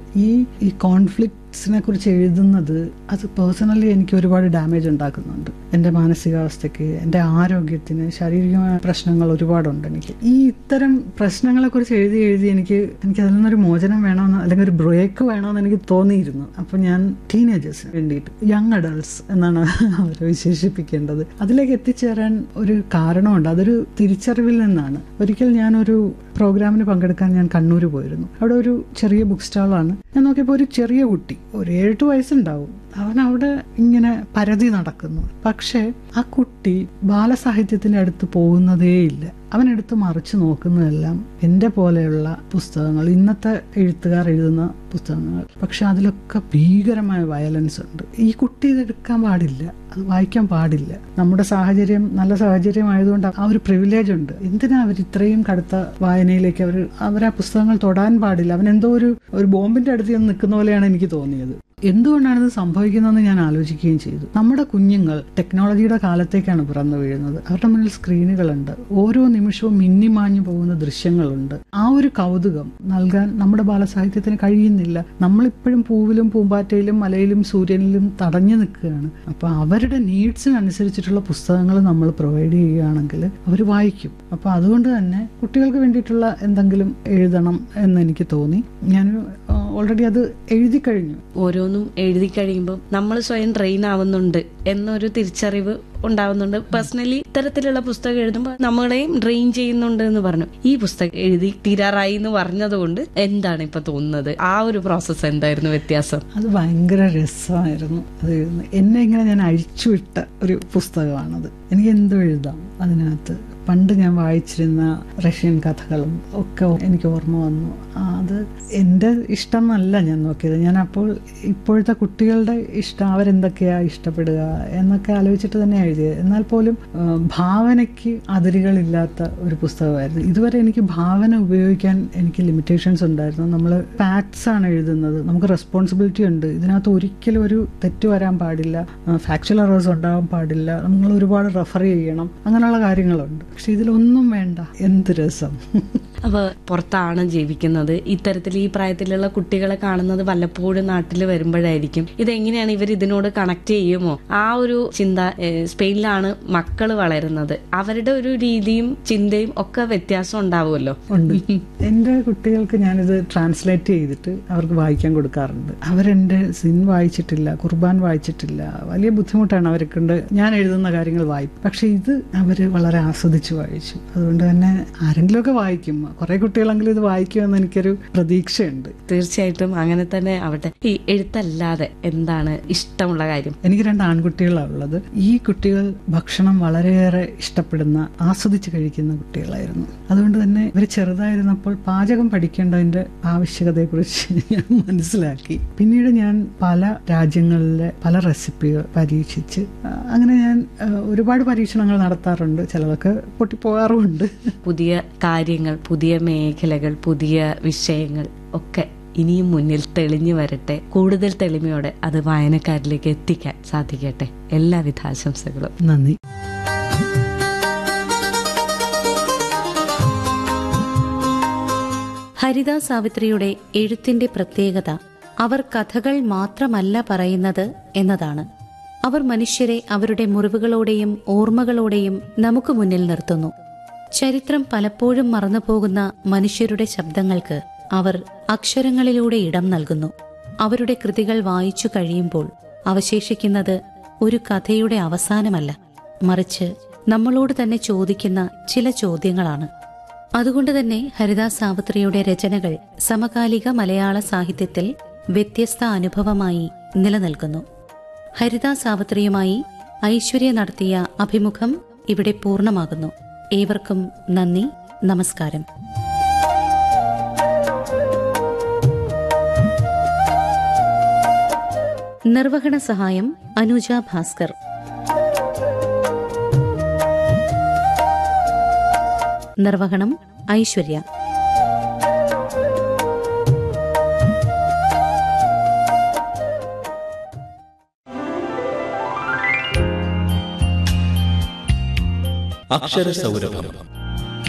ഈ ഈ കോൺഫ്ലിക്ട്സിനെ കുറിച്ച് എഴുതുന്നത് അത് പേഴ്സണലി എനിക്ക് ഒരുപാട് ഡാമേജ് ഉണ്ടാക്കുന്നുണ്ട് എൻ്റെ മാനസികാവസ്ഥയ്ക്ക് എൻ്റെ ആരോഗ്യത്തിന് ശാരീരികമായ പ്രശ്നങ്ങൾ ഒരുപാടുണ്ട് എനിക്ക് ഈ ഇത്തരം പ്രശ്നങ്ങളെ കുറിച്ച് എഴുതി എഴുതി എനിക്ക് എനിക്ക് അതിൽ നിന്നൊരു മോചനം വേണമെന്ന് അല്ലെങ്കിൽ ഒരു ബ്രേക്ക് വേണമെന്ന് എനിക്ക് തോന്നിയിരുന്നു അപ്പോൾ ഞാൻ ടീനേജേഴ്സിന് വേണ്ടിയിട്ട് യങ് അഡൾട്ട്സ് എന്നാണ് അവരെ വിശേഷിപ്പിക്കേണ്ടത് അതിലേക്ക് എത്തിച്ചേരാൻ ഒരു കാരണമുണ്ട് അതൊരു തിരിച്ചറിവിൽ നിന്നാണ് ഒരിക്കൽ ഞാനൊരു പ്രോഗ്രാമിന് പങ്കെടുക്കാൻ ഞാൻ കണ്ണൂർ പോയിരുന്നു അവിടെ ഒരു ചെറിയ ബുക്ക് സ്റ്റാളാണ് ഞാൻ നോക്കിയപ്പോൾ ഒരു ചെറിയ കുട്ടി ഒരു ഏഴെട്ട് വയസ്സുണ്ടാവും അവൻ അവിടെ ഇങ്ങനെ പരതി നടക്കുന്നു പക്ഷേ ആ കുട്ടി ബാലസാഹിത്യത്തിന്റെ അടുത്ത് പോകുന്നതേയില്ല അവൻ എടുത്ത് മറിച്ച് നോക്കുന്നതെല്ലാം എൻ്റെ പോലെയുള്ള പുസ്തകങ്ങൾ ഇന്നത്തെ എഴുത്തുകാർ എഴുതുന്ന പുസ്തകങ്ങൾ പക്ഷെ അതിലൊക്കെ ഭീകരമായ വയലൻസ് ഉണ്ട് ഈ കുട്ടി ഇതെടുക്കാൻ പാടില്ല അത് വായിക്കാൻ പാടില്ല നമ്മുടെ സാഹചര്യം നല്ല സാഹചര്യം ആയതുകൊണ്ട് ആ ഒരു പ്രിവിലേജ് ഉണ്ട് എന്തിനാ അവർ ഇത്രയും കടുത്ത വായനയിലേക്ക് അവർ അവർ ആ പുസ്തകങ്ങൾ തൊടാൻ പാടില്ല അവൻ എന്തോ ഒരു ഒരു ബോംബിന്റെ അടുത്ത് ചെന്ന് നിൽക്കുന്ന പോലെയാണ് എനിക്ക് തോന്നിയത് എന്തുകൊണ്ടാണ് ഇത് സംഭവിക്കുന്നതെന്ന് ഞാൻ ആലോചിക്കുകയും ചെയ്തു നമ്മുടെ കുഞ്ഞുങ്ങൾ ടെക്നോളജിയുടെ കാലത്തേക്കാണ് പിറന്നു വീഴുന്നത് അവരുടെ മുന്നിൽ സ്ക്രീനുകളുണ്ട് ഓരോ നിമിഷവും മിന്നിമാഞ്ഞു പോകുന്ന ദൃശ്യങ്ങളുണ്ട് ആ ഒരു കൗതുകം നൽകാൻ നമ്മുടെ ബാലസാഹിത്യത്തിന് കഴിയുന്നില്ല നമ്മളിപ്പോഴും പൂവിലും പൂമ്പാറ്റയിലും മലയിലും സൂര്യനിലും തടഞ്ഞു നിൽക്കുകയാണ് അപ്പൊ അവരുടെ നീഡ്സിനനുസരിച്ചിട്ടുള്ള പുസ്തകങ്ങൾ നമ്മൾ പ്രൊവൈഡ് ചെയ്യുകയാണെങ്കിൽ അവർ വായിക്കും അപ്പൊ അതുകൊണ്ട് തന്നെ കുട്ടികൾക്ക് വേണ്ടിയിട്ടുള്ള എന്തെങ്കിലും എഴുതണം എന്ന് എനിക്ക് തോന്നി ഞാൻ ഓൾറെഡി അത് എഴുതി കഴിഞ്ഞു ഓരോന്നും എഴുതി കഴിയുമ്പോൾ നമ്മൾ സ്വയം ട്രെയിൻ ആവുന്നുണ്ട് എന്നൊരു തിരിച്ചറിവ് ഉണ്ടാവുന്നുണ്ട് പേഴ്സണലി ഇത്തരത്തിലുള്ള പുസ്തകം എഴുതുമ്പോൾ നമ്മളെയും ഡ്രെയിൻ ചെയ്യുന്നുണ്ട് എന്ന് പറഞ്ഞു ഈ പുസ്തകം എഴുതി തീരാറായി എന്ന് പറഞ്ഞതുകൊണ്ട് എന്താണ് ഇപ്പൊ തോന്നുന്നത് ആ ഒരു പ്രോസസ്സ് എന്തായിരുന്നു വ്യത്യാസം അത് ഭയങ്കര രസമായിരുന്നു അത് എഴുതുന്നത് എന്നെ ഇങ്ങനെ ഞാൻ അഴിച്ചുവിട്ട ഒരു പുസ്തകമാണത് എനിക്ക് എന്തും എഴുതാം അതിനകത്ത് പണ്ട് ഞാൻ വായിച്ചിരുന്ന റഷ്യൻ കഥകളും ഒക്കെ എനിക്ക് ഓർമ്മ വന്നു ആ, അത് എൻ്റെ ഇഷ്ടം എന്നല്ല ഞാൻ നോക്കിയത് ഞാൻ അപ്പോൾ ഇപ്പോഴത്തെ കുട്ടികളുടെ ഇഷ്ടം അവരെന്തൊക്കെയാ ഇഷ്ടപ്പെടുക എന്നൊക്കെ ആലോചിച്ചിട്ട് തന്നെ എഴുതിയത് എന്നാൽ പോലും ആ, ഭാവനയ്ക്ക് അതിരുകളില്ലാത്ത ഒരു പുസ്തകമായിരുന്നു ഇതുവരെ എനിക്ക് ഭാവന ഉപയോഗിക്കാൻ എനിക്ക് ലിമിറ്റേഷൻസ് ഉണ്ടായിരുന്നു നമ്മൾ ഫാക്ട്സ് ആണ് എഴുതുന്നത് നമുക്ക് റെസ്പോൺസിബിലിറ്റി ഉണ്ട് ഇതിനകത്ത് ഒരിക്കലും ഒരു തെറ്റ് വരാൻ പാടില്ല ഫാക്ച്വൽ എറേഴ്സ് ഉണ്ടാവാൻ പാടില്ല നമ്മൾ ഒരുപാട് റെഫർ ചെയ്യണം അങ്ങനെയുള്ള കാര്യങ്ങളുണ്ട് പക്ഷെ ഇതിലൊന്നും വേണ്ട എന്ത് രസം അപ്പൊ പുറത്താണ് ജീവിക്കുന്നത് ഇത്തരത്തിൽ ഈ പ്രായത്തിലുള്ള കുട്ടികളെ കാണുന്നത് വല്ലപ്പോഴും നാട്ടിൽ വരുമ്പോഴായിരിക്കും ഇതെങ്ങനെയാണ് ഇവർ ഇതിനോട് കണക്ട് ചെയ്യുമോ ആ ഒരു ചിന്ത ഏഹ്, സ്പെയിനിലാണ് മക്കൾ വളരുന്നത് അവരുടെ ഒരു രീതിയും ചിന്തയും ഒക്കെ വ്യത്യാസം ഉണ്ടാവുമല്ലോ ഉണ്ട് എൻ്റെ കുട്ടികൾക്ക് ഞാനിത് ട്രാൻസ്ലേറ്റ് ചെയ്തിട്ട് അവർക്ക് വായിക്കാൻ കൊടുക്കാറുണ്ട് അവരെൻ്റെ സിൻ വായിച്ചിട്ടില്ല കുർബാൻ വായിച്ചിട്ടില്ല വലിയ ബുദ്ധിമുട്ടാണ് അവർക്കുണ്ട് ഞാൻ എഴുതുന്ന കാര്യങ്ങൾ വായിക്കും പക്ഷെ ഇത് അവർ വളരെ ആസ്വദിച്ച് വായിച്ചു അതുകൊണ്ട് തന്നെ ആരെങ്കിലുമൊക്കെ വായിക്കും കുറെ കുട്ടികളെങ്കിലും ഇത് വായിക്കുമെന്ന് എനിക്കൊരു പ്രതീക്ഷയുണ്ട് തീർച്ചയായിട്ടും അങ്ങനെ തന്നെ ആവട്ടെ ഈ എഴുത്തല്ലാതെ എന്താണ് ഇഷ്ടമുള്ള കാര്യം എനിക്ക് രണ്ട് ആൺകുട്ടികളാണ് ഉള്ളത് ഈ കുട്ടികൾ ഭക്ഷണം വളരെയേറെ ഇഷ്ടപ്പെടുന്ന ആസ്വദിച്ച് കഴിക്കുന്ന കുട്ടികളായിരുന്നു അതുകൊണ്ട് തന്നെ ഇവർ ചെറുതായിരുന്നപ്പോൾ പാചകം പഠിക്കേണ്ടതിന്റെ ആവശ്യകതയെക്കുറിച്ച് ഞാൻ മനസ്സിലാക്കി പിന്നീട് ഞാൻ പല രാജ്യങ്ങളിലെ പല റെസിപ്പികൾ പരീക്ഷിച്ച് ആ, അങ്ങനെ ഞാൻ ആ, ഒരുപാട് പരീക്ഷണങ്ങൾ നടത്താറുണ്ട് ചിലതൊക്കെ പൊട്ടിപ്പോകാറുമുണ്ട് പുതിയ കാര്യങ്ങൾ പുതിയ മേഖലകൾ പുതിയ വിഷയങ്ങൾ ഒക്കെ ഇനിയും മുന്നിൽ തെളിഞ്ഞു വരട്ടെ കൂടുതൽ തെളിമയോടെ അത് വായനക്കാരിലേക്ക് എത്തിക്കാൻ സാധിക്കട്ടെ എല്ലാവിധ ആശംസകളും നന്ദി ഹരിത സാവിത്രിയുടെ എഴുത്തിന്റെ പ്രത്യേകത അവർ കഥകൾ മാത്രമല്ല പറയുന്നത് എന്നതാണ് അവർ മനുഷ്യരെ അവരുടെ മുറിവുകളോടെയും ഓർമ്മകളോടെയും നമുക്ക് മുന്നിൽ നിർത്തുന്നു ചരിത്രം പലപ്പോഴും മറന്നുപോകുന്ന മനുഷ്യരുടെ ശബ്ദങ്ങൾക്ക് അവർ അക്ഷരങ്ങളിലൂടെ ഇടം നൽകുന്നു അവരുടെ കൃതികൾ വായിച്ചു കഴിയുമ്പോൾ അവശേഷിക്കുന്നത് ഒരു കഥയുടെ അവസാനമല്ല മറിച്ച് നമ്മളോട് തന്നെ ചോദിക്കുന്ന ചില ചോദ്യങ്ങളാണ് അതുകൊണ്ട് തന്നെ ഹരിദാസ് സാവിത്രിയുടെ രചനകൾ സമകാലിക മലയാള സാഹിത്യത്തിൽ വ്യത്യസ്ത അനുഭവമായി നിലനിൽക്കുന്നു ഹരിദാസ് സാവിത്രിയുമായി ഐശ്വര്യ നടത്തിയ അഭിമുഖം ഇവിടെ പൂർണ്ണമാകുന്നു ഏവർക്കും നന്ദി നമസ്കാരം നിർവഹണ സഹായം അനുജ ഭാസ്കർ നിർവഹണം ഐശ്വര്യ അക്ഷരസൗരഭം